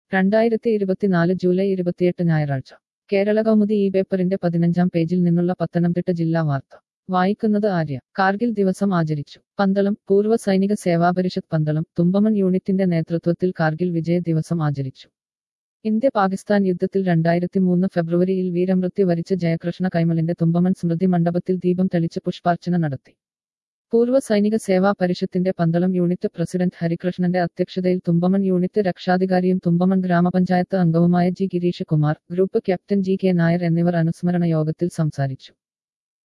രണ്ടായിരത്തി ഇരുപത്തിനാല് ജൂലൈ ഇരുപത്തിയെട്ട് ഞായറാഴ്ച കേരള കൗമുദി ഈ പേപ്പറിന്റെ പതിനഞ്ചാം പേജിൽ നിന്നുള്ള പത്തനംതിട്ട ജില്ലാ വാർത്ത വായിക്കുന്നത് ആര്യ കാർഗിൽ ദിവസം ആചരിച്ചു പന്തളം പൂർവ്വ സൈനിക സേവാ പരിഷത്ത് പന്തളം തുമ്പമൺ യൂണിറ്റിന്റെ നേതൃത്വത്തിൽ കാർഗിൽ വിജയ ദിവസം ആചരിച്ചു ഇന്ത്യ പാകിസ്ഥാൻ യുദ്ധത്തിൽ രണ്ടായിരത്തി മൂന്ന് ഫെബ്രുവരിയിൽ വീരമൃത്യു വരിച്ച ജയകൃഷ്ണ കൈമളിന്റെ തുമ്പമൺ സ്മൃതി മണ്ഡപത്തിൽ ദീപം തെളിച്ച് പുഷ്പാർച്ചന നടത്തി പൂർവ്വ സൈനിക സേവാ പരിഷത്തിന്റെ പന്തളം യൂണിറ്റ് പ്രസിഡന്റ് ഹരികൃഷ്ണന്റെ അധ്യക്ഷതയിൽ തുമ്പമൺ യൂണിറ്റ് രക്ഷാധികാരിയും തുമ്പമൺ ഗ്രാമപഞ്ചായത്ത് അംഗവുമായ G Girish Kumar group captain G K Nair എന്നിവർ അനുസ്മരണ യോഗത്തിൽ സംസാരിച്ചു